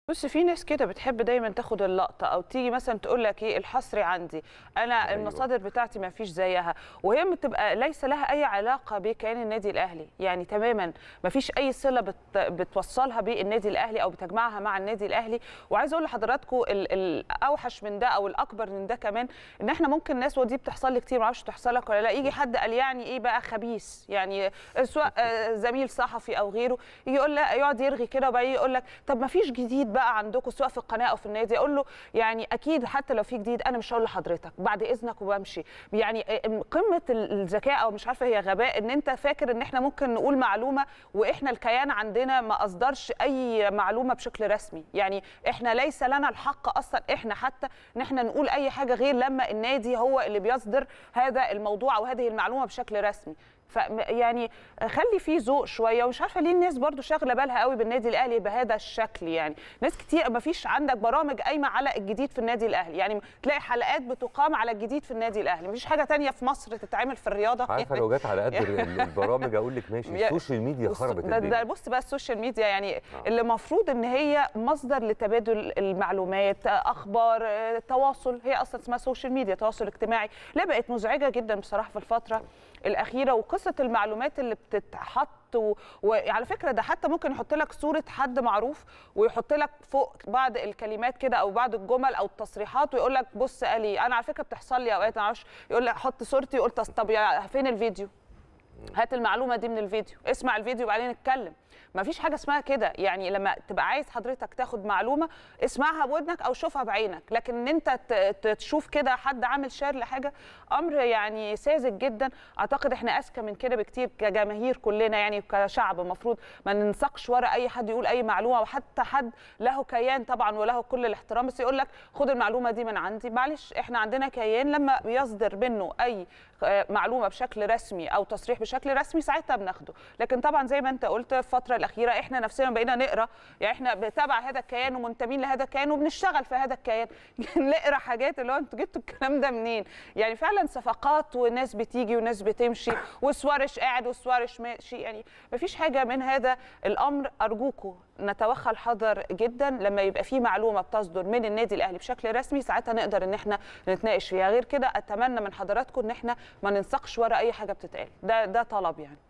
بص في ناس كده بتحب دايما تاخد اللقطه او تيجي مثلا تقول لك ايه الحصري عندي انا أيوة. أيوة. المصادر بتاعتي ما فيش زيها وهي بتبقى ليس لها اي علاقه بكيان النادي الاهلي يعني تماما ما فيش اي صله بت بتوصلها بالنادي الاهلي او بتجمعها مع النادي الاهلي وعايزه اقول لحضراتكم ال- الاوحش من ده او الاكبر من ده كمان ان احنا ممكن ناس ودي بتحصل لي كتير ما اعرفش تحصل لك ولا لا يجي حد قال يعني ايه بقى خبيث يعني سواء آه، زميل صحفي او غيره يجي يقول لك يقعد يرغي كده وبعدين يقول لك طب ما فيش جديد بقى عندكم سواء في القناه او في النادي اقول له يعني اكيد حتى لو في جديد انا مش هقول لحضرتك بعد اذنك وبمشي يعني آه، قمه ال- الذكاء او مش عارفه هي غباء ان انت فاكر ان احنا ممكن نقول معلومه واحنا الكيان عندنا ما اصدرش اي معلومه بشكل رسمي يعني احنا ليس لنا الحق اصلا احنا حتى ان احنا نقول اي حاجه غير لما النادي هو اللي بيصدر هذا الموضوع او هذه المعلومه بشكل رسمي ف يعني خلي فيه ذوق شويه ومش عارفه ليه الناس برضو شاغله بالها قوي بالنادي الاهلي بهذا الشكل يعني ناس كتير ما فيش عندك برامج قايمه على الجديد في النادي الاهلي يعني تلاقي حلقات بتقام على الجديد في النادي الاهلي مفيش حاجه تانية في مصر تتعمل في الرياضه عارفه لو جت على قد ال- البرامج اقول لك ماشي يا- السوشيال ميديا بص- خربت ده, ده الدنيا بص بقى السوشيال ميديا يعني اللي المفروض ان هي مصدر لتبادل المعلومات اخبار آه، تواصل هي اصلا اسمها سوشيال ميديا تواصل اجتماعي لا بقت مزعجه جدا بصراحه في الفتره الاخيره وقصه المعلومات اللي بتتحط و... وعلى فكره ده حتى ممكن يحط لك صوره حد معروف ويحط لك فوق بعض الكلمات كده او بعض الجمل او التصريحات ويقول لك بص قالي انا على فكره بتحصل لي اوقات ما اعرفش يقول لك حط صورتي قلت طب يا- فين الفيديو هات المعلومه دي من الفيديو اسمع الفيديو وبعدين نتكلم ما فيش حاجه اسمها كده يعني لما تبقى عايز حضرتك تاخد معلومه اسمعها بودنك او شوفها بعينك لكن ان انت ت- ت- تشوف كده حد عامل شير لحاجه امر يعني ساذج جدا اعتقد احنا اذكى من كده بكتير كجماهير كلنا يعني كشعب المفروض ما ننسقش ورا اي حد يقول اي معلومه وحتى حد له كيان طبعا وله كل الاحترام بس يقول لك خد المعلومه دي من عندي معلش احنا عندنا كيان لما بيصدر منه اي آه، معلومه بشكل رسمي او تصريح بشكل رسمي ساعتها بناخده لكن طبعا زي ما انت قلت في الفتره الاخيره احنا نفسنا بقينا نقرا يعني احنا بنتابع هذا الكيان ومنتمين لهذا الكيان وبنشتغل في هذا الكيان نقرا حاجات اللي هو انتوا جبتوا الكلام ده منين يعني فعلا صفقات وناس بتيجي وناس بتمشي وسوارش قاعد وسوارش ماشي يعني مفيش حاجه من هذا الامر ارجوكم نتوخى الحذر جدا لما يبقى في معلومه بتصدر من النادي الاهلي بشكل رسمي ساعتها نقدر ان احنا نتناقش فيها غير كده اتمنى من حضراتكم ان احنا ما ننسقش ورا اي حاجه بتتقال ده ده طلب يعني